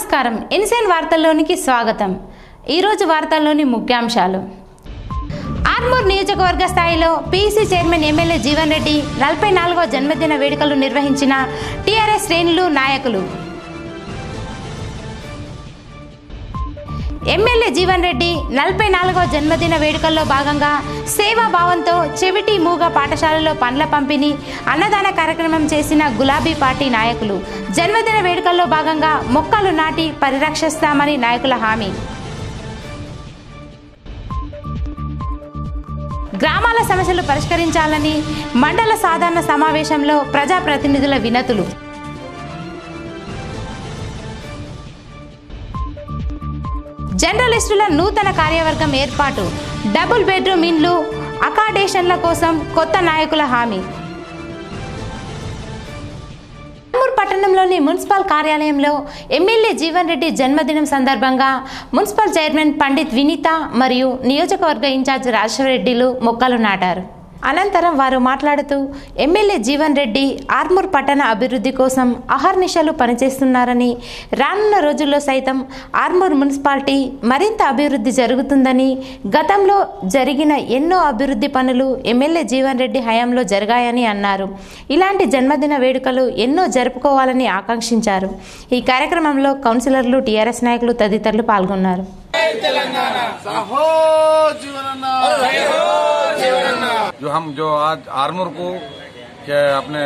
నమస్కారం ఇన్సైన్ వార్తల్లోనికి స్వాగతం ఈరోజు వార్తల్లోని ముఖ్యాంశాలు ఆర్మూర్ నియోజకవర్గ స్థాయిలో PC chairman MLA Jeevan Reddy నలభై నాలుగవ జన్మదిన వేడుకలు నిర్వహించిన టీఆర్ఎస్ శ్రేణులు నాయకులు ఎమ్మెల్యే జీవన్ రెడ్డి నలభై నాలుగవ జన్మదిన వేడుకల్లో భాగంగా సేవాభావంతో చెవిటి మూగ పాఠశాలలో పండ్ల పంపిణీ అన్నదాన కార్యక్రమం చేసిన గులాబీ పార్టీ నాయకులు జన్మదిన వేడుకల్లో భాగంగా మొక్కలు నాటి పరిరక్షిస్తామని నాయకుల హామీ గ్రామాల సమస్యలు పరిష్కరించాలని మండల సాధారణ సమావేశంలో ప్రజాప్రతినిధుల వినతులు జర్నలిస్టుల నూతన కార్యవర్గం ఏర్పాటు డబుల్ బెడ్రూమ్ ఇండ్లు అకాడేషన్ల కోసం కొత్త నాయకుల హామీ ఆర్మూర్ పట్టణంలోని మున్సిపల్ కార్యాలయంలో ఎమ్మెల్యే జీవన్ రెడ్డి జన్మదినం సందర్భంగా మున్సిపల్ చైర్మన్ పండిత్ వినీత మరియు నియోజకవర్గ ఇన్ఛార్జ్ రాజశేఖరరెడ్డిలు మొక్కలు నాటారు అనంతరం వారు మాట్లాడుతూ ఎమ్మెల్యే జీవన్ రెడ్డి ఆర్మూర్ పట్టణ అభివృద్ధి కోసం అహర్నిశలు పనిచేస్తున్నారని రానున్న రోజుల్లో సైతం ఆర్మూర్ మున్సిపాలిటీ మరింత అభివృద్ధి జరుగుతుందని గతంలో జరిగిన ఎన్నో అభివృద్ధి పనులు ఎమ్మెల్యే జీవన్ రెడ్డి హయాంలో జరిగాయని అన్నారు ఇలాంటి జన్మదిన వేడుకలు ఎన్నో జరుపుకోవాలని ఆకాంక్షించారు ఈ కార్యక్రమంలో కౌన్సిలర్లు టీఆర్ఎస్ నాయకులు తదితరులు పాల్గొన్నారు साहो जीवनन्ना जो हम जो आज आर्मूर को के अपने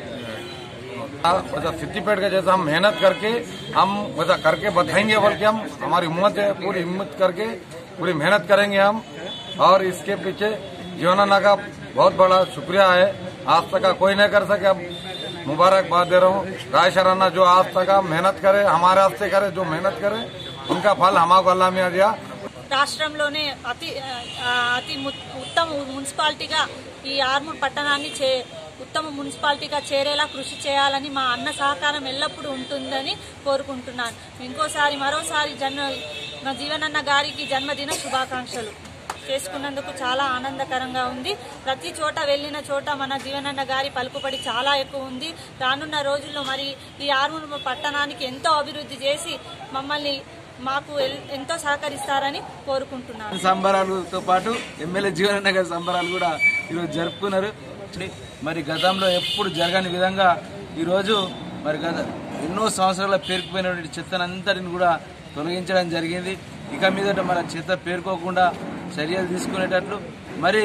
वैसा सिद्धिपेट का जैसा हम मेहनत करके हम वैसा करके बताएंगे बल्कि हम हमारी हिम्मत है पूरी हिम्मत करके पूरी मेहनत करेंगे हम और इसके पीछे जीवनाना का बहुत बड़ा शुक्रिया है आज तक का कोई नहीं कर सके अब मुबारकबाद दे रहा हूँ राय शराना जो आज तक का मेहनत करे हमारे वास्ते करे जो मेहनत करे उनका फल हमारे अल्लाह में आ दिया రాష్ట్రంలోనే అతి ఆ, అతి ము- ఉత్తమ మున్సిపాలిటీగా ఈ ఆర్మూర్ పట్టణాన్ని చే ఉత్తమ మున్సిపాలిటీగా చేరేలా కృషి చేయాలని మా అన్న సహకారం ఎల్లప్పుడూ ఉంటుందని కోరుకుంటున్నాను ఇంకోసారి మరోసారి జన్మ మా జీవనన్న గారికి జన్మదిన శుభాకాంక్షలు చేసుకున్నందుకు చాలా ఆనందకరంగా ఉంది ప్రతి చోట వెళ్ళిన చోట మన జీవనన్న గారి పలుకుబడి చాలా ఎక్కువ ఉంది రానున్న రోజుల్లో మరి ఈ ఆర్మూర్ పట్టణానికి ఎంతో అభివృద్ధి చేసి మమ్మల్ని మాకు ఎల్- ఎంతో సహకరిస్తారని కోరుకుంటున్నాను సంబరాలతో పాటు ఎమ్మెల్యే జీవనన్న గారి సంబరాలు కూడా ఈరోజు జరుపుకున్నారు మరి గతంలో ఎప్పుడు జరగని విధంగా ఈరోజు మరి గత ఎన్నో సంవత్సరాల పేరుకుపోయినటువంటి చెత్తనంతటిని కూడా తొలగించడం జరిగింది ఇక మీదట మన చెత్త పేరుకోకుండా చర్యలు తీసుకునేటట్లు మరి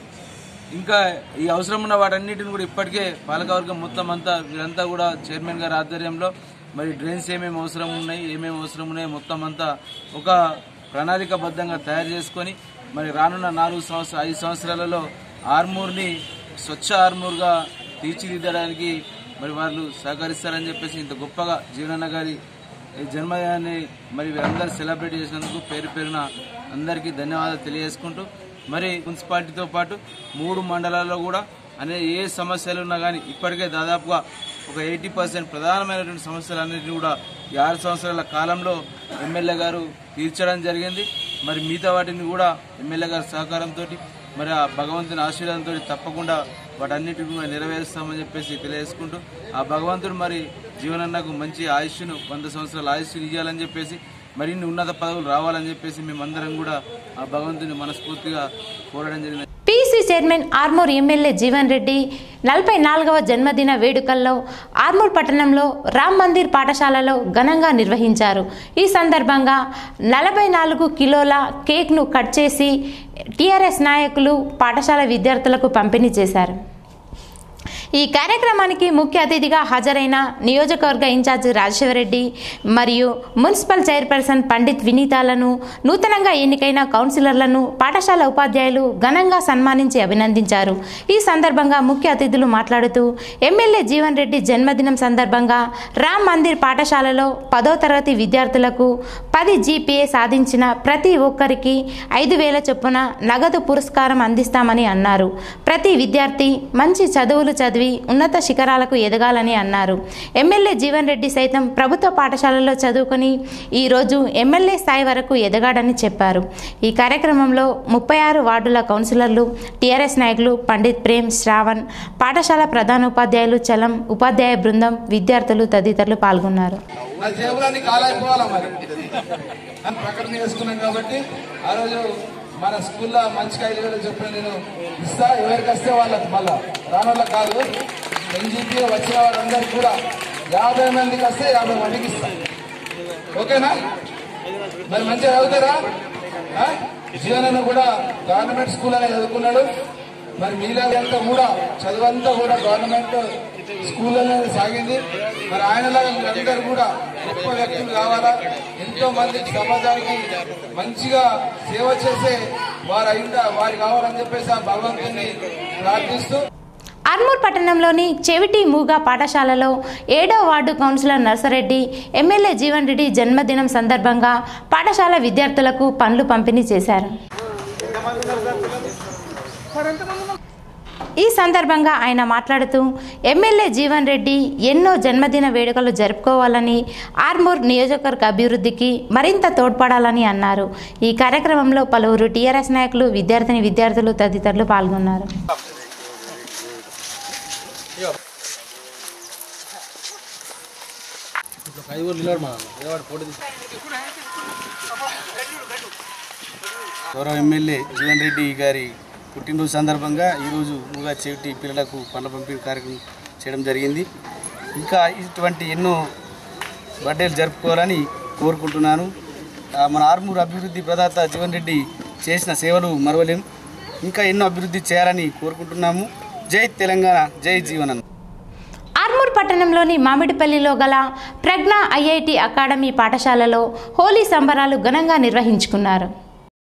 ఇంకా ఈ అవసరం ఉన్న వాటన్నిటిని కూడా ఇప్పటికే పాలకవర్గం మొత్తం అంతా వీరంతా కూడా చైర్మన్ గారి ఆధ్వర్యంలో మరి డ్రైన్స్ ఏమేమి అవసరం ఉన్నాయి ఏమేమి అవసరం ఉన్నాయి మొత్తం అంతా ఒక ప్రణాళికబద్ధంగా తయారు చేసుకొని మరి రానున్న నాలుగు సంవత్సరాలు ఐదు సంవత్సరాలలో ఆర్మూర్ని స్వచ్ఛ ఆర్మూర్గా తీర్చిదిద్దడానికి మరి వాళ్ళు సహకరిస్తారని చెప్పేసి ఇంత గొప్పగా జీవనన్న గారి ఈ జన్మదినాన్ని మరి వీరందరూ సెలబ్రేట్ చేసినందుకు పేరు పేరున అందరికీ ధన్యవాదాలు తెలియజేసుకుంటూ మరి మున్సిపాలిటీతో పాటు మూడు మండలాల్లో కూడా అనే ఏ సమస్యలు ఉన్నా కానీ ఇప్పటికే దాదాపుగా ఒక ఎయిటీ పర్సెంట్ ప్రధానమైనటువంటి సమస్యలన్నింటినీ కూడా ఈ ఆరు సంవత్సరాల కాలంలో ఎమ్మెల్యే గారు తీర్చడం జరిగింది మరి మిగతా వాటిని కూడా ఎమ్మెల్యే గారి సహకారంతో మరి ఆ భగవంతుని ఆశీర్వాదంతో తప్పకుండా వాటన్నిటిని కూడా నెరవేరుస్తామని చెప్పేసి తెలియజేసుకుంటూ ఆ భగవంతుడు మరి జీవనన్నకు మంచి ఆయుష్ను వంద సంవత్సరాల ఆయుష్ను ఇవ్వాలని చెప్పేసి మరిన్ని ఉన్నత పదవులు రావాలని చెప్పేసి మేమందరం కూడా ఆ భగవంతుని మనస్ఫూర్తిగా కోరడం జరిగింది PC chairman Armoor MLA Jeevan Reddy నలభై నాలుగవ జన్మదిన వేడుకల్లో ఆర్మూర్ పట్టణంలో రామ్ మందిర్ పాఠశాలలో ఘనంగా నిర్వహించారు ఈ సందర్భంగా నలభై నాలుగు కిలోల కేక్ను కట్ చేసి టీఆర్ఎస్ నాయకులు పాఠశాల విద్యార్థులకు పంపిణీ చేశారు ఈ కార్యక్రమానికి ముఖ్య అతిథిగా హాజరైన నియోజకవర్గ ఇన్ఛార్జ్ రాజశేఖరరెడ్డి మరియు మున్సిపల్ చైర్పర్సన్ పండిత్ వినీతాలను నూతనంగా ఎన్నికైన కౌన్సిలర్లను పాఠశాల ఉపాధ్యాయులు ఘనంగా సన్మానించి అభినందించారు ఈ సందర్భంగా ముఖ్య అతిథులు మాట్లాడుతూ ఎమ్మెల్యే జీవన్ రెడ్డి జన్మదినం సందర్భంగా రామ్ మందిర్ పాఠశాలలో పదో తరగతి విద్యార్థులకు పది జీపీఏ సాధించిన ప్రతి ఒక్కరికి ఐదు వేల చొప్పున నగదు పురస్కారం అందిస్తామని అన్నారు ప్రతి విద్యార్థి మంచి చదువులు చదివి చదివి ఉన్నత శిఖరాలకు ఎదగాలని అన్నారు ఎమ్మెల్యే జీవన్ రెడ్డి సైతం ప్రభుత్వ పాఠశాలలో చదువుకొని ఈరోజు ఎమ్మెల్యే స్థాయి వరకు ఎదగాడని చెప్పారు ఈ కార్యక్రమంలో ముప్పై ఆరు వార్డుల కౌన్సిలర్లు టీఆర్ఎస్ నాయకులు పండిత్ ప్రేమ్ శ్రావణ్ పాఠశాల ప్రధానోపాధ్యాయులు చలం ఉపాధ్యాయ బృందం విద్యార్థులు తదితరులు పాల్గొన్నారు నా జేబులన్నీ కాలైపోవాలా మరి అని ప్రకటన చేసుకున్నాం కాబట్టి ఆ రోజు మన స్కూల్లో మంచిగా ఐదు వేలు చెప్పిన నేను ఇస్తా ఎవరికి వస్తే వాళ్ళకి మళ్ళా రానోళ్ళకి కాదు ఎన్జీపీ వచ్చిన వాళ్ళందరికీ కూడా యాభై మందికి వస్తే యాభై మందికి ఇస్తా ఓకేనా మరి మంచిగా చదువుతారా ఆ? జీవనన్న కూడా గవర్నమెంట్ స్కూల్ అనే చదువుకున్నాడు మరి మీలో అంతా కూడా చదువంతా కూడా గవర్నమెంట్ స్కూల్ అనేది సాగింది మరి ఆయనలాగా మీరందరూ కూడా గొప్ప వ్యక్తులు కావాలా ఎంతో మందికి సమాజానికి మంచిగా సేవ చేసే వారు అయిందా వారు కావాలని చెప్పేసి ఆ భగవంతుని ప్రార్థిస్తూ ఆర్మూర్ పట్టణంలోని చెవిటి మూగా పాఠశాలలో ఏడో ward councillor Narsareddy MLA Jeevan Reddy జన్మదినం సందర్భంగా పాఠశాల విద్యార్థులకు పండ్లు పంపిణీ చేశారు ఈ సందర్భంగా ఆయన మాట్లాడుతూ ఎమ్మెల్యే జీవన్ రెడ్డి ఎన్నో జన్మదిన వేడుకలు జరుపుకోవాలని ఆర్మూర్ నియోజకవర్గ అభివృద్ధికి మరింత తోడ్పడాలని అన్నారు ఈ కార్యక్రమంలో పలువురు టీఆర్ఎస్ నాయకులు విద్యార్థిని విద్యార్థులు తదితరులు పాల్గొన్నారు గౌరవ ఎమ్మెల్యే జీవన్ రెడ్డి గారి పుట్టినరోజు సందర్భంగా ఈరోజు మూగా చెవిటి పిల్లలకు పండ్ల పంపిణీ కార్యక్రమం చేయడం జరిగింది ఇంకా ఇటువంటి ఎన్నో బర్త్డేలు జరుపుకోవాలని కోరుకుంటున్నాను ఆ, మన ఆర్మూర్ అభివృద్ధి ప్రదాత జీవన్ రెడ్డి చేసిన సేవలు మరవలేం ఇంకా ఎన్నో అభివృద్ధి చేయాలని కోరుకుంటున్నాము జై తెలంగాణ జై జీవనన్ ఆర్మూర్ పట్టణంలోని మామిడిపల్లిలో గల ప్రజ్ఞ ఐఐటి అకాడమీ పాఠశాలలో హోలీ సంబరాలు ఘనంగా నిర్వహించుకున్నారు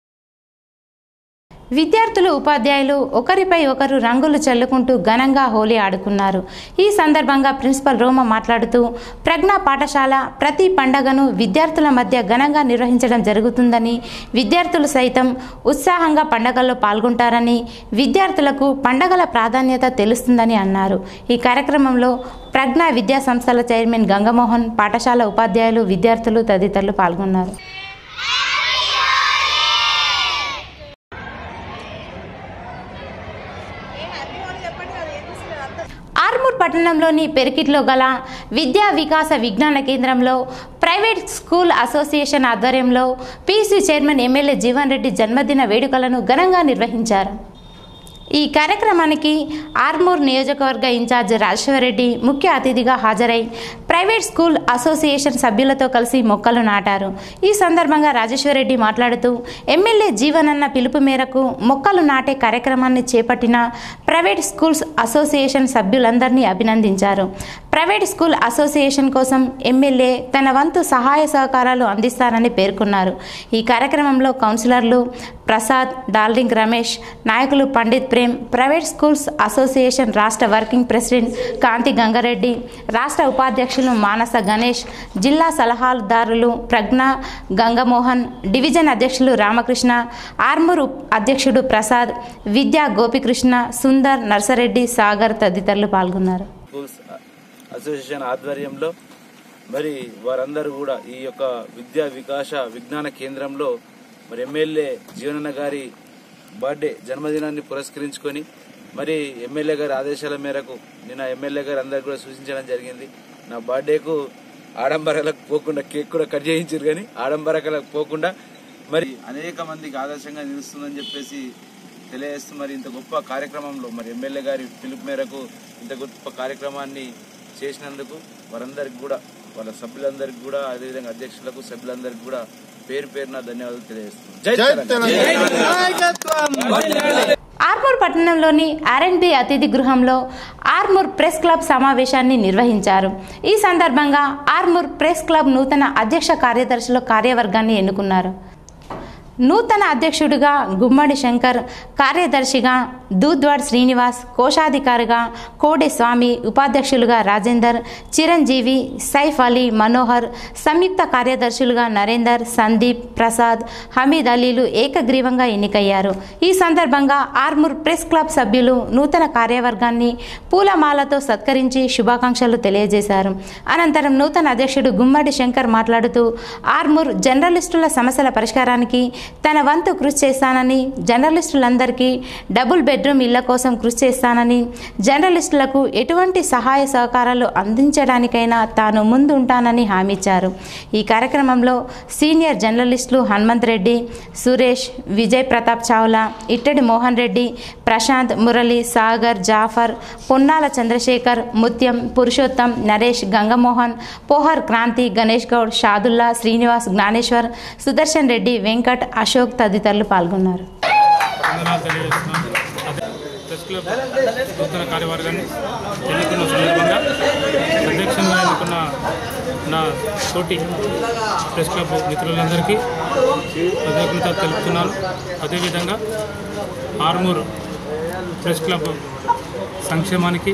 విద్యార్థులు ఉపాధ్యాయులు ఒకరిపై ఒకరు రంగులు చల్లుకుంటూ ఘనంగా హోలీ ఆడుకున్నారు ఈ సందర్భంగా ప్రిన్సిపల్ రోమ మాట్లాడుతూ ప్రజ్ఞ పాఠశాల ప్రతి పండగను విద్యార్థుల మధ్య ఘనంగా నిర్వహించడం జరుగుతుందని విద్యార్థులు సైతం ఉత్సాహంగా పండగల్లో పాల్గొంటారని విద్యార్థులకు పండగల ప్రాధాన్యత తెలుస్తుందని అన్నారు ఈ కార్యక్రమంలో ప్రజ్ఞ విద్యా సంస్థల చైర్మన్ గంగమోహన్ పాఠశాల ఉపాధ్యాయులు విద్యార్థులు తదితరులు పాల్గొన్నారు ఆర్మూర్ పట్టణంలోని పెరికిట్లో గల విద్యా వికాస విజ్ఞాన కేంద్రంలో ప్రైవేట్ స్కూల్ అసోసియేషన్ ఆధ్వర్యంలో PC chairman MLA Jeevan Reddy జన్మదిన వేడుకలను ఘనంగా నిర్వహించారు ఈ కార్యక్రమానికి ఆర్మూర్ నియోజకవర్గ ఇన్ఛార్జ్ రాజేశ్వరరెడ్డి ముఖ్య అతిథిగా హాజరై ప్రైవేట్ స్కూల్ అసోసియేషన్ సభ్యులతో కలిసి మొక్కలు నాటారు ఈ సందర్భంగా రాజేశ్వరరెడ్డి మాట్లాడుతూ ఎమ్మెల్యే జీవనన్న పిలుపు మేరకు మొక్కలు నాటే కార్యక్రమాన్ని చేపట్టిన ప్రైవేట్ స్కూల్స్ అసోసియేషన్ సభ్యులందరినీ అభినందించారు ప్రైవేట్ స్కూల్ అసోసియేషన్ కోసం ఎమ్మెల్యే తన వంతు సహాయ సహకారాలు అందిస్తారని పేర్కొన్నారు ఈ కార్యక్రమంలో కౌన్సిలర్లు ప్రసాద్ డాల్రింగ్ రమేష్ నాయకులు Pandit Prem private schools association రాష్ట్ర వర్కింగ్ ప్రెసిడెంట్ కాంతి గంగారెడ్డి రాష్ట్ర ఉపాధ్యక్షులు మానస గణేష్ జిల్లా సలహాదారులు ప్రజ్ఞ గంగమోహన్ డివిజన్ అధ్యక్షులు రామకృష్ణ ఆర్మూర్ ఉప్- అధ్యక్షుడు ప్రసాద్ విద్యా గోపికృష్ణ సుందర్ నర్సరెడ్డి సాగర్ తదితరులు పాల్గొన్నారు స్కూల్స్ అసోసియేషన్ ఆధ్వర్యంలో మరి వారందరూ కూడా ఈ యొక్క విద్యా వికాస విజ్ఞాన కేంద్రంలో మరి ఎమ్మెల్యే జీవనన్న గారి బర్త్డే జన్మదినాన్ని పురస్కరించుకొని మరి ఎమ్మెల్యే గారి ఆదేశాల మేరకు నిన్న ఎమ్మెల్యే గారు అందరికి కూడా సూచించడం జరిగింది నా బర్త్డేకు ఆడంబరాలకు పోకుండా కేక్ కూడా కట్ చేయించారు కానీ ఆడంబరాలకు పోకుండా మరి అనేక మందికి ఆదర్శంగా నిలుస్తుందని చెప్పేసి తెలియజేస్తూ మరి ఇంత గొప్ప కార్యక్రమంలో మరి ఎమ్మెల్యే గారి పిలుపు మేరకు ఇంత గొప్ప కార్యక్రమాన్ని చేసినందుకు వారందరికి కూడా వాళ్ళ సభ్యులందరికీ కూడా అదేవిధంగా అధ్యక్షులకు సభ్యులందరికీ కూడా పేరు పేరున ధన్యవాదాలు తెలియజేస్తున్నాను జై తెలంగాణ. ఆర్మూర్ పట్టణంలోని ఆర్ఎండ్బి అతిథి గృహంలో ఆర్మూర్ ప్రెస్ క్లబ్ సమావేశాన్ని నిర్వహించారు ఈ సందర్భంగా ఆర్మూర్ ప్రెస్ క్లబ్ నూతన అధ్యక్ష కార్యదర్శుల కార్యవర్గాన్ని ఎన్నుకున్నారు నూతన అధ్యక్షుడిగా గుమ్మడి శంకర్ కార్యదర్శిగా దూద్వాడ్ శ్రీనివాస్ కోశాధికారిగా కోడి స్వామి ఉపాధ్యక్షులుగా రాజేందర్ చిరంజీవి సైఫ్ అలీ మనోహర్ సంయుక్త కార్యదర్శులుగా నరేందర్ సందీప్ ప్రసాద్ హమీద్ అలీలు ఏకగ్రీవంగా ఎన్నికయ్యారు ఈ సందర్భంగా ఆర్మూర్ ప్రెస్ క్లబ్ సభ్యులు నూతన కార్యవర్గాన్ని పూలమాలతో సత్కరించి శుభాకాంక్షలు తెలియజేశారు అనంతరం నూతన అధ్యక్షుడు గుమ్మడి శంకర్ మాట్లాడుతూ ఆర్మూర్ జర్నలిస్టుల సమస్యల పరిష్కారానికి తన వంతు కృషి చేస్తానని జర్నలిస్టులందరికీ డబుల్ బెడ్రూమ్ ఇళ్ల కోసం కృషి చేస్తానని జర్నలిస్టులకు ఎటువంటి సహాయ సహకారాలు అందించడానికైనా తాను ముందుంటానని హామీ ఇచ్చారు ఈ కార్యక్రమంలో సీనియర్ జర్నలిస్టులు హనుమంత్ రెడ్డి సురేష్ విజయ్ ప్రతాప్ చావ్లా ఇట్టడి మోహన్ రెడ్డి ప్రశాంత్ మురళి సాగర్ జాఫర్ పొన్నాల చంద్రశేఖర్ ముత్యం పురుషోత్తం నరేష్ గంగమోహన్ పోహర్ క్రాంతి గణేష్ గౌడ్ షాదుల్లా శ్రీనివాస్ జ్ఞానేశ్వర్ సుదర్శన్ రెడ్డి వెంకట్ అశోక్ తదితరులు పాల్గొన్నారు వందనాలు తెలియజేస్తున్నాను ప్రెస్ క్లబ్ నూతన కార్యవర్గాన్ని ఎన్నుకున్న సందర్భంగా అధ్యక్షంగా ఎన్నుకున్న నా తోటి ప్రెస్ క్లబ్ మిత్రులందరికీ కృతజ్ఞత తెలుపుతున్నాను అదేవిధంగా ఆర్మూర్ ప్రెస్ క్లబ్ సంక్షేమానికి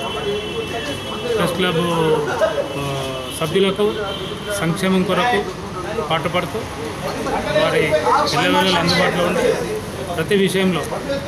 ప్రెస్ క్లబ్ ఆ, సభ్యులకు సంక్షేమం కొరకు పాటుపడుతూ వారి పిల్లల అందుబాటులో ఉండి ప్రతి విషయంలో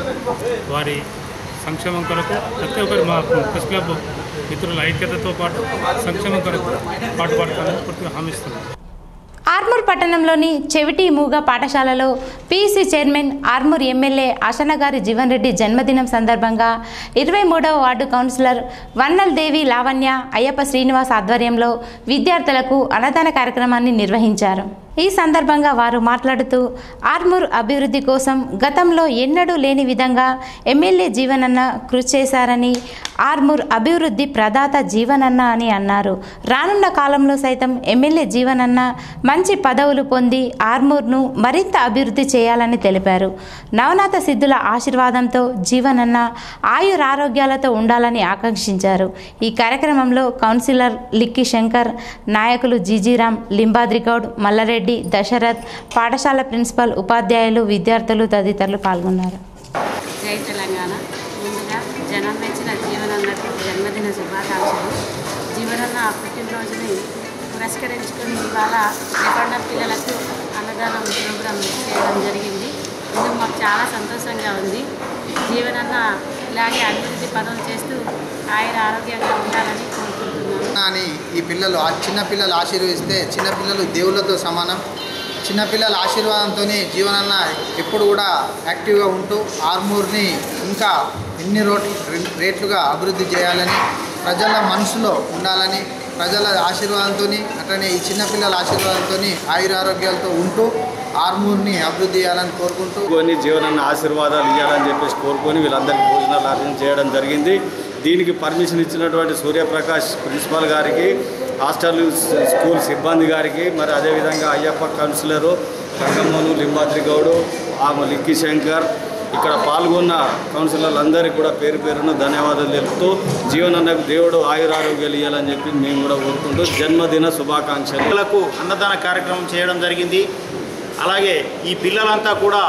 వారి సంక్షేమం కొరకు ప్రతి ఒక్కరు మా ప్రెస్ క్లబ్ మిత్రుల ఐక్యతతో పాటు సంక్షేమం కొరకు పాటుపడతానని పూర్తిగా హామీస్తున్నాను ఆర్మూర్ పట్టణంలోని చెవిటి మూగ పాఠశాలలో పీసీ చైర్మన్ ఆర్మూర్ ఎమ్మెల్యే ఆశనగారి జీవన్ రెడ్డి జన్మదినం సందర్భంగా ఇరవై మూడవ వార్డు కౌన్సిలర్ వన్నల్ దేవి లావణ్య అయ్యప్ప శ్రీనివాస్ ఆధ్వర్యంలో విద్యార్థులకు అన్నదాన కార్యక్రమాన్ని నిర్వహించారు ఈ సందర్భంగా వారు మాట్లాడుతూ ఆర్మూర్ అభివృద్ధి కోసం గతంలో ఎన్నడూ లేని విధంగా ఎమ్మెల్యే జీవనన్న కృషి చేశారని ఆర్మూర్ అభివృద్ధి ప్రదాత జీవనన్న అని అన్నారు రానున్న కాలంలో సైతం ఎమ్మెల్యే జీవనన్న మంచి పదవులు పొంది ఆర్మూర్ను మరింత అభివృద్ధి చేయాలని తెలిపారు నవనాథ సిద్ధుల ఆశీర్వాదంతో జీవనన్న ఆయురారోగ్యాలతో ఉండాలని ఆకాంక్షించారు ఈ కార్యక్రమంలో కౌన్సిలర్ లిక్కి శంకర్ నాయకులు జీజీరాం లింబాద్రిగౌడ్ మల్లారెడ్డి దశరథ్ పాఠశాల ప్రిన్సిపల్ ఉపాధ్యాయులు విద్యార్థులు తదితరులు పాల్గొన్నారు జై తెలంగాణ ముందుగా జనం మెచ్చిన జీవనన్నకు జన్మదిన శుభాకాంక్షలు జీవనన్న పుట్టినరోజుని పురస్కరించుకుని ఇవాళ ఎక్కడ పిల్లలకు అన్నదానం ప్రోగ్రాం చేయడం జరిగింది ఇది మాకు చాలా సంతోషంగా ఉంది జీవనన్న ఇలాగే అభివృద్ధి పనులు చేస్తూ ఆయన ఆరోగ్యంగా ఉండాలని కోరుకుంటున్నాను అని ఈ పిల్లలు ఆ చిన్న పిల్లలు ఆశీర్వదిస్తే చిన్నపిల్లలు దేవుళ్ళతో సమానం చిన్నపిల్లల ఆశీర్వాదంతో జీవనన్న ఎప్పుడు కూడా యాక్టివ్గా ఉంటూ ఆర్మూర్ని ఇంకా ఎన్ని రోట్ రేట్లుగా అభివృద్ధి చేయాలని ప్రజల మనసులో ఉండాలని ప్రజల ఆశీర్వాదంతో అట్లనే ఈ చిన్నపిల్లల ఆశీర్వాదంతో ఆయురారోగ్యాలతో ఉంటూ ఆర్మూర్ని అభివృద్ధి చేయాలని కోరుకుంటూ కోరుకొని జీవనాన్ని ఆశీర్వాదాలు ఇవ్వాలని చెప్పేసి కోరుకొని వీళ్ళందరికీ భోజనాలు అరేంజ్ చేయడం జరిగింది దీనికి పర్మిషన్ ఇచ్చినటువంటి సూర్యప్రకాష్ ప్రిన్సిపాల్ గారికి హాస్టల్ స్కూల్ సిబ్బంది గారికి మరి అదేవిధంగా అయ్యప్ప కౌన్సిలరు రంగమ్మను లింబాద్రి గౌడు ఆమె లిక్కి శంకర్ ఇక్కడ పాల్గొన్న కౌన్సిలర్లందరికీ కూడా పేరు పేరున ధన్యవాదాలు తెలుపుతూ జీవనన్నకు దేవుడు ఆయురారోగ్యాలు ఇవ్వాలని చెప్పి మేము కూడా కోరుకుంటూ జన్మదిన శుభాకాంక్షలు పిల్లలకు అన్నదాన కార్యక్రమం చేయడం జరిగింది అలాగే ఈ పిల్లలంతా కూడా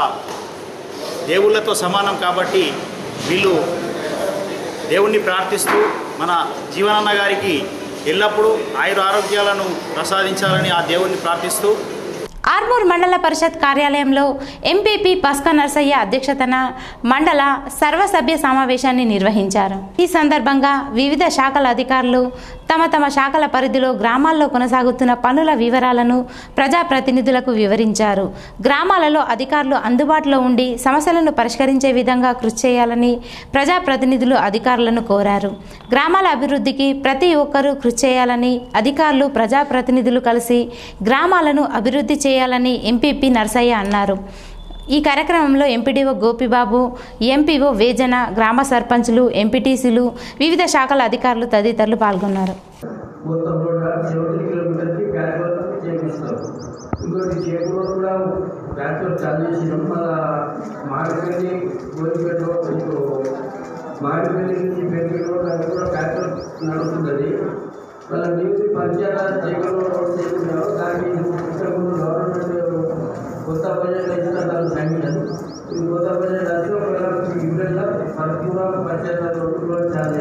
దేవుళ్ళతో సమానం కాబట్టి వీళ్ళు దేవుణ్ణి ప్రార్థిస్తూ మన జీవనన్న గారికి ఎల్లప్పుడూ ఆయుర ఆరోగ్యాలను ప్రసాదించాలని ఆ దేవుణ్ణి ప్రార్థిస్తూ ఆర్మూర్ మండల పరిషత్ కార్యాలయంలో ఎంపీపీ పస్క నర్సయ్య అధ్యక్షతన మండల సర్వసభ్య సమావేశాన్ని నిర్వహించారు ఈ సందర్భంగా వివిధ శాఖల అధికారులు తమ తమ శాఖల పరిధిలో గ్రామాల్లో కొనసాగుతున్న పనుల వివరాలను ప్రజాప్రతినిధులకు వివరించారు గ్రామాలలో అధికారులు అందుబాటులో ఉండి సమస్యలను పరిష్కరించే విధంగా కృషి చేయాలని ప్రజాప్రతినిధులు అధికారులను కోరారు గ్రామాల అభివృద్ధికి ప్రతి ఒక్కరూ కృషి చేయాలని అధికారులు ప్రజాప్రతినిధులు కలిసి గ్రామాలను అభివృద్ధి చేయాలని ఎంపీపీ నర్సయ్య అన్నారు ఈ కార్యక్రమంలో ఎంపీడీఓ గోపిబాబు ఎంపీఓ వేజన గ్రామ సర్పంచులు ఎంపీటీసీలు వివిధ శాఖల అధికారులు తదితరులు పాల్గొన్నారు మొత్తం రోడ్ సెవెంటీ కిలోమీటర్కి ప్యాచ్ వర్క్ చేపిస్తాం ఇంకోటి చేకూరు కూడా ప్యాచ్ వర్క్ చాలు చేసినాం మళ్ళా మామిడిపల్లి గోరిపేట రోడ్ ఇప్పుడు మామిడిపల్లి నుంచి పెరిగి రోడ్ అది కూడా ప్యాచ్ వర్క్ నడుస్తున్నది మళ్ళీ న్యూ పంచాయత చేకూరు రోడ్ చేస్తున్నాం దానికి ఇంతకుముందు గవర్నమెంట్ కొత్త బడ్జెట్ ఇస్తారు సంఖ్యలు ఈ కొత్త బడ్జెట్ వచ్చి ఒకవేళ ఇప్పుడల్లా పరిపూర్ణ పంచాయతీ రోడ్లు చాలా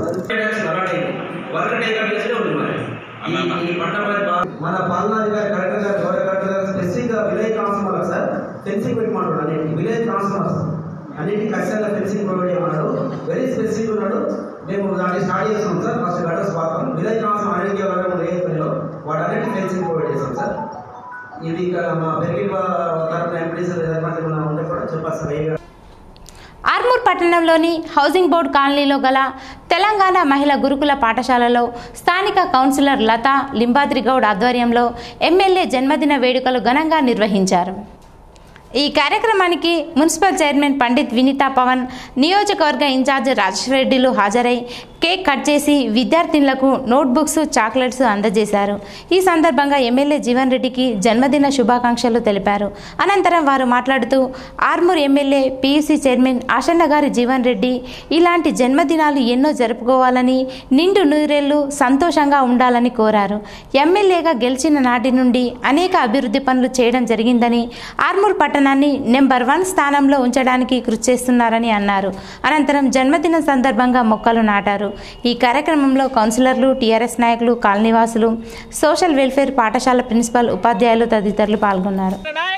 మన పాలనాధికారి కలెక్టర్ గారు గౌరవ కలెక్టర్ గారు స్పెసిఫిక్గా విలేజ్ ట్రాన్స్ఫార్మర్ సార్ ఫెన్సింగ్ పెట్టమన్నాడు అన్నింటికి విలేజ్ ట్రాన్స్ఫార్మర్స్ అన్నింటికి ఖచ్చితంగా ఫెన్సింగ్ ప్రొవైడ్ చేయమన్నాడు వెరీ స్పెసిఫిక్ ఉన్నాడు మేము దాన్ని స్టార్ట్ చేస్తున్నాం సార్ ఫస్ట్ గడస్ పాత్రం విలేజ్ ట్రాన్స్ఫార్మర్ అన్నింటికి ఎవరైనా ఏ పనిలో వాటన్నిటికీ ఫెన్సింగ్ ప్రొవైడ్ చేస్తాం సార్ ఇది ఇక్కడ మా పెరిగి తరఫున ఎంపీడీసీ ఏమైనా ఉంటే కూడా చెప్పాలి సార్ ఏ ఆర్మూర్ పట్టణంలోని హౌసింగ్ బోర్డు కాలనీలో గల తెలంగాణ మహిళా గురుకుల పాఠశాలలో స్థానిక కౌన్సిలర్ లత లింబాద్రి గౌడ్ ఆధ్వర్యంలో ఎమ్మెల్యే జన్మదిన వేడుకలు ఘనంగా నిర్వహించారు ఈ కార్యక్రమానికి మున్సిపల్ చైర్మన్ పండిత్ వినీతా పవన్ నియోజకవర్గ ఇన్ఛార్జ్ రాజేశ్వరరెడ్డిలు హాజరై కేక్ కట్ చేసి విద్యార్థినులకు నోట్బుక్స్ చాక్లెట్స్ అందజేశారు ఈ సందర్భంగా ఎమ్మెల్యే జీవన్ రెడ్డికి జన్మదిన శుభాకాంక్షలు తెలిపారు అనంతరం వారు మాట్లాడుతూ Armoor MLA PUC chairman Ashanna గారి జీవన్ రెడ్డి ఇలాంటి జన్మదినాలు ఎన్నో జరుపుకోవాలని నిండు నూరేళ్లు సంతోషంగా ఉండాలని కోరారు ఎమ్మెల్యేగా గెలిచిన నాటి నుండి అనేక అభివృద్ధి పనులు చేయడం జరిగిందని ఆర్మూర్ పట్టణాన్ని నెంబర్ వన్ స్థానంలో ఉంచడానికి కృషి చేస్తున్నారని అన్నారు అనంతరం జన్మదినం సందర్భంగా మొక్కలు నాటారు ఈ కార్యక్రమంలో కౌన్సిలర్లు టీఆర్ఎస్ నాయకులు కాలనీవాసులు సోషల్ వెల్ఫేర్ పాఠశాల ప్రిన్సిపల్ ఉపాధ్యాయులు తదితరులు పాల్గొన్నారు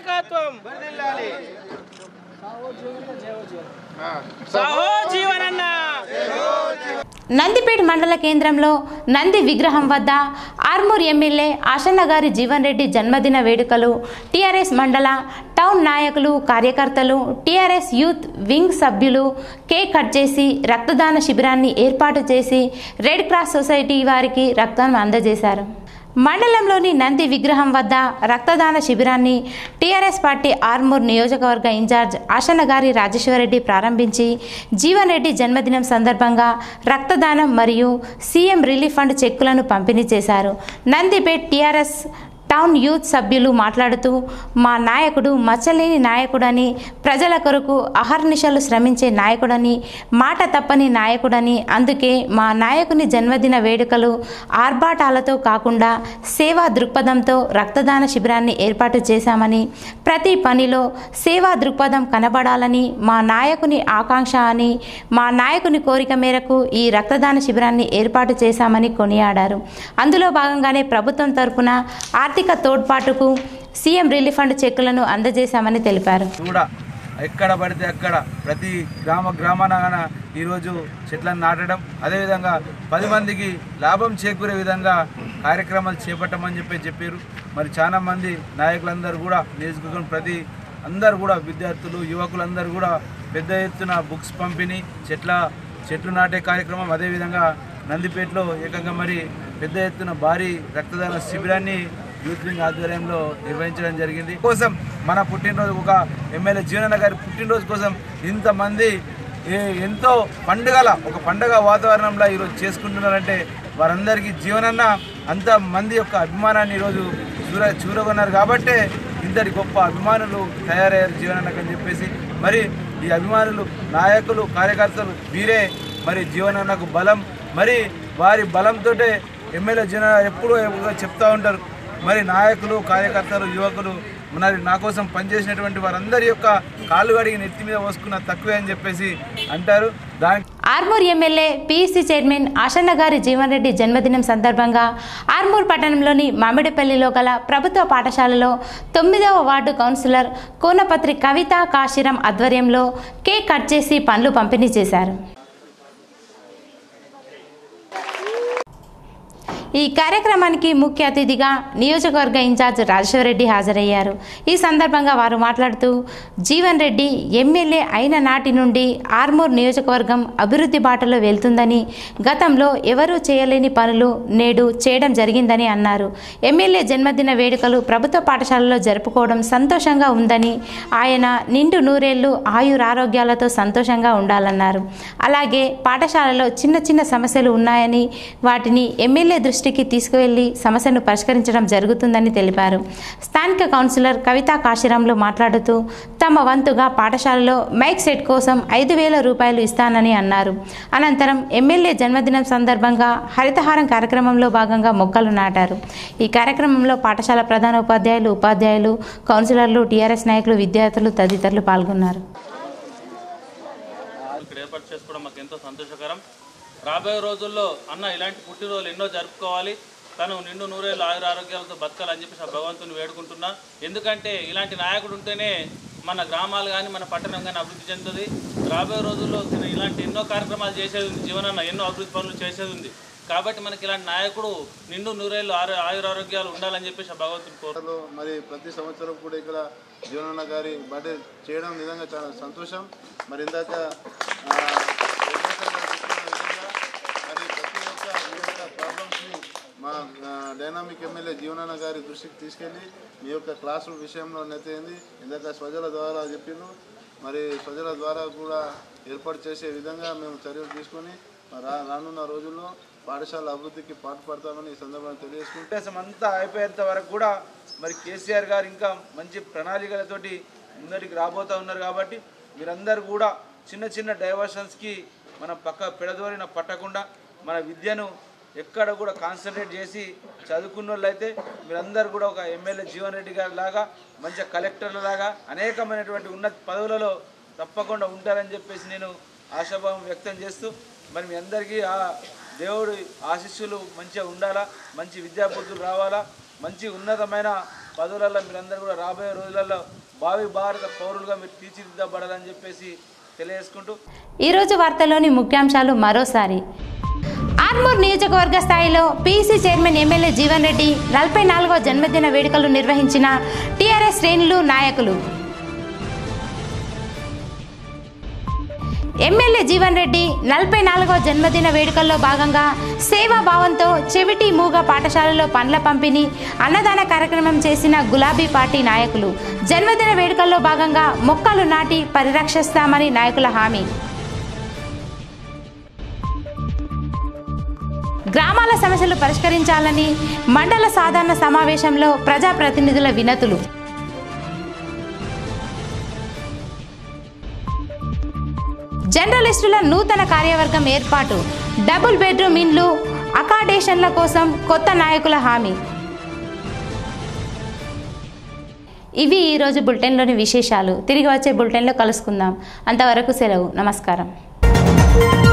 నందిపేట మండల కేంద్రంలో నంది విగ్రహం వద్ద ఆర్మూర్ ఎమ్మెల్యే ఆశన్న గారి జీవన్ రెడ్డి జన్మదిన వేడుకలు టీఆర్ఎస్ మండల టౌన్ నాయకులు కార్యకర్తలు టీఆర్ఎస్ యూత్ వింగ్ సభ్యులు కేక్ కట్ చేసి రక్తదాన శిబిరాన్ని ఏర్పాటు చేసి రెడ్ క్రాస్ సొసైటీ వారికి రక్తం అందజేశారు మండలంలోని నంది విగ్రహం వద్ద రక్తదాన శిబిరాన్ని టీఆర్ఎస్ పార్టీ ఆర్మూర్ నియోజకవర్గ ఇన్ఛార్జ్ ఆశనగారి రాజేశ్వరరెడ్డి ప్రారంభించి జీవన్ రెడ్డి జన్మదినం సందర్భంగా రక్తదానం మరియు సీఎం రిలీఫ్ ఫండ్ చెక్కులను పంపిణీ చేశారు నందిపేట్ టీఆర్ఎస్ టౌన్ యూత్ సభ్యులు మాట్లాడుతూ మా నాయకుడు మచ్చలేని నాయకుడని ప్రజల కొరకు అహర్నిశలు శ్రమించే నాయకుడని మాట తప్పని నాయకుడని అందుకే మా నాయకుని జన్మదిన వేడుకలు ఆర్భాటాలతో కాకుండా సేవా దృక్పథంతో రక్తదాన శిబిరాన్ని ఏర్పాటు చేశామని ప్రతి పనిలో సేవా దృక్పథం కనబడాలని మా నాయకుని ఆకాంక్ష అని మా నాయకుని కోరిక మేరకు ఈ రక్తదాన శిబిరాన్ని ఏర్పాటు చేశామని కొనియాడారు అందులో భాగంగానే ప్రభుత్వం తరపున ఆర్థిక తోడ్పాటుకు సీఎం రిలీఫ్ ఫండ్ చెక్కులను అందజేశామని తెలిపారు కూడా ఎక్కడ పడితే అక్కడ ప్రతి గ్రామ గ్రామాన ఈరోజు చెట్లను నాటడం అదేవిధంగా పది మందికి లాభం చేకూరే విధంగా కార్యక్రమాలు చేపట్టమని చెప్పి చెప్పారు మరి చాలా మంది నాయకులందరూ కూడా నియోజకవర్గం ప్రతి అందరు కూడా విద్యార్థులు యువకులందరూ కూడా పెద్ద ఎత్తున బుక్స్ పంపిణీ చెట్ల చెట్లు నాటే కార్యక్రమం అదేవిధంగా నందిపేటలో ఏకంగా మరి పెద్ద ఎత్తున భారీ రక్తదాన శిబిరాన్ని యూత్ వింగ్ ఆధ్వర్యంలో నిర్వహించడం జరిగింది కోసం మన పుట్టినరోజు ఒక ఎమ్మెల్యే జీవనన్న గారి పుట్టినరోజు కోసం ఇంతమంది ఏ- ఎంతో పండుగల ఒక పండుగ వాతావరణంలో ఈరోజు చేసుకుంటున్నారంటే వారందరికీ జీవనన్న అంత మంది యొక్క అభిమానాన్ని ఈరోజు చూర చూరగొన్నారు కాబట్టే ఇంతటి గొప్ప అభిమానులు తయారయ్యారు జీవనన్నకు అని చెప్పేసి మరి ఈ అభిమానులు నాయకులు కార్యకర్తలు వీరే మరి జీవనన్నకు బలం మరి వారి బలంతోటే ఎమ్మెల్యే జీవన ఎప్పుడూ ఎప్పుడూ చెప్తా ఉంటారు మరి నాయకులు కార్యకర్తలు యువకులు మరి నా కోసం పనిచేసినటువంటి వారందరి యొక్క కాళ్ళు కడిగి నెత్తి మీద పోసుకున్న తక్కువే అని చెప్పేసి అంటారు దానికి Armoor MLA PEC chairman Ashanna గారి జీవన్ రెడ్డి జన్మదినం సందర్భంగా ఆర్మూర్ పట్టణంలోని మామిడిపల్లిలో గల ప్రభుత్వ పాఠశాలలో తొమ్మిదవ వార్డు కౌన్సిలర్ కోనపత్రి కవిత కాశీరం ఆధ్వర్యంలో కేక్ కట్ చేసి పండ్లు పంపిణీ చేశారు ఈ కార్యక్రమానికి ముఖ్య అతిథిగా నియోజకవర్గ ఇన్ఛార్జ్ రాజేశ్వరరెడ్డి హాజరయ్యారు ఈ సందర్భంగా వారు మాట్లాడుతూ జీవన్ రెడ్డి ఎమ్మెల్యే అయిన నాటి నుండి ఆర్మూర్ నియోజకవర్గం అభివృద్ధి బాటలో వెళ్తుందని గతంలో ఎవరూ చేయలేని పనులు నేడు చేయడం జరిగిందని అన్నారు ఎమ్మెల్యే జన్మదిన వేడుకలు ప్రభుత్వ పాఠశాలలో జరుపుకోవడం సంతోషంగా ఉందని ఆయన నిండు నూరేళ్లు ఆయురారోగ్యాలతో సంతోషంగా ఉండాలన్నారు అలాగే పాఠశాలలో చిన్న చిన్న సమస్యలు ఉన్నాయని వాటిని ఎమ్మెల్యే దృష్టి దృష్టికి తీసుకువెళ్లి సమస్యను పరిష్కరించడం జరుగుతుందని తెలిపారు స్థానిక కౌన్సిలర్ కవితా కాశీరాంలు మాట్లాడుతూ తమ వంతుగా పాఠశాలలో మైక్ సెట్ కోసం ఐదు వేల రూపాయలు ఇస్తానని అన్నారు అనంతరం ఎమ్మెల్యే జన్మదినం సందర్భంగా హరితహారం కార్యక్రమంలో భాగంగా మొక్కలు నాటారు ఈ కార్యక్రమంలో పాఠశాల ప్రధాన ఉపాధ్యాయులు ఉపాధ్యాయులు కౌన్సిలర్లు టీఆర్ఎస్ నాయకులు విద్యార్థులు తదితరులు పాల్గొన్నారు ఇక్కడ ఏర్పాటు చేసుకోవడం మాకు ఎంతో సంతోషకరం రాబోయే రోజుల్లో అన్న ఇలాంటి పుట్టినరోజులు ఎన్నో జరుపుకోవాలి తను నిండు నూరేళ్ళు ఆయుర ఆరోగ్యాలతో బతకాలని చెప్పేసి ఆ భగవంతుని వేడుకుంటున్నా ఎందుకంటే ఇలాంటి నాయకుడు ఉంటేనే మన గ్రామాలు కానీ మన పట్టణం కానీ అభివృద్ధి చెందుతుంది రాబోయే రోజుల్లో తిను ఇలాంటి ఎన్నో కార్యక్రమాలు చేసేది ఉంది జీవనాన్న ఎన్నో అభివృద్ధి పనులు చేసేది ఉంది కాబట్టి మనకి ఇలాంటి నాయకుడు నిండు నూరేళ్ళు ఆరు ఆయుర ఆరోగ్యాలు ఉండాలని చెప్పేసి ఆ భగవంతుని కోరు మరి ప్రతి సంవత్సరం కూడా ఇక్కడ జీవనన్న గారి బర్త్డే చేయడం నిజంగా చాలా సంతోషం మరి ఇందాక ఆ, వెంకటేశ్వర గారు చెప్పిన విధంగా మరి ప్రతి ఒక్క మీ యొక్క ప్రాబ్లమ్స్ని మా ఆ, డైనామిక్ ఎమ్మెల్యే జీవనన్న గారి దృష్టికి తీసుకెళ్ళి మీ యొక్క క్లాసు విషయంలో నెత్తేంది ఇందాక స్వజల ద్వారా చెప్పిండు మరి స్వజల ద్వారా కూడా ఏర్పాటు చేసే విధంగా మేము చర్యలు తీసుకొని రా రానున్న రోజుల్లో పాఠశాల అభివృద్ధికి పాటుపడతామని ఈ సందర్భంగా తెలియజేసుకుంటే ఉద్దేశం అంతా అయిపోయేంత వరకు కూడా మరి కేసీఆర్ గారు ఇంకా మంచి ప్రణాళికలతోటి ముందరికి రాబోతూ ఉన్నారు కాబట్టి మీరందరూ కూడా చిన్న చిన్న డైవర్షన్స్కి మనం పక్క పెడదోరిన పట్టకుండా మన విద్యను ఎక్కడ కూడా కాన్సన్ట్రేట్ చేసి చదువుకున్న వాళ్ళైతే మీరందరూ కూడా ఒక ఎమ్మెల్యే జీవన్ రెడ్డి గారి లాగా మంచిగా కలెక్టర్ల లాగా అనేకమైనటువంటి ఉన్నత పదవులలో తప్పకుండా ఉంటారని చెప్పేసి నేను ఆశాభావం వ్యక్తం చేస్తూ మరి మీ అందరికీ ఆ దేవుడి ఆశీస్సులు మంచిగా ఉండాలా మంచి విద్యాబుద్ధులు రావాలా మంచి ఉన్నతమైన పదవులలో మీరందరూ కూడా రాబోయే రోజులలో భావి భారత పౌరులుగా మీరు తీర్చిదిద్దబడాలని చెప్పేసి తెలియజేసుకుంటూ ఈరోజు వార్తల్లోని ముఖ్యాంశాలు మరోసారి ఆర్మూర్ నియోజకవర్గ స్థాయిలో PC chairman MLA Jeevan Reddy నలభై నాలుగో జన్మదిన వేడుకలు నిర్వహించిన టీఆర్ఎస్ శ్రేణులు నాయకులు ఎమ్మెల్యే జీవన్ రెడ్డి నలభై నాలుగో జన్మదిన వేడుకల్లో భాగంగా సేవాభావంతో చెవిటి మూగ పాఠశాలలో పండ్ల పంపిణీ అన్నదాన కార్యక్రమం చేసిన గులాబీ పార్టీ నాయకులు జన్మదిన వేడుకల్లో భాగంగా మొక్కలు నాటి పరిరక్షిస్తామని నాయకుల హామీ గ్రామాల సమస్యలు పరిష్కరించాలని మండల సాధారణ సమావేశంలో ప్రజాప్రతినిధుల వినతులు జర్నలిస్టుల నూతన కార్యవర్గం ఏర్పాటు డబుల్ బెడ్రూమ్ ఇండ్లు అకాడేషన్ల కోసం కొత్త నాయకుల హామీ ఇవి ఈరోజు బులెటిన్లోని విశేషాలు తిరిగి వచ్చే బులెటిన్లో కలుసుకుందాం అంతవరకు సెలవు నమస్కారం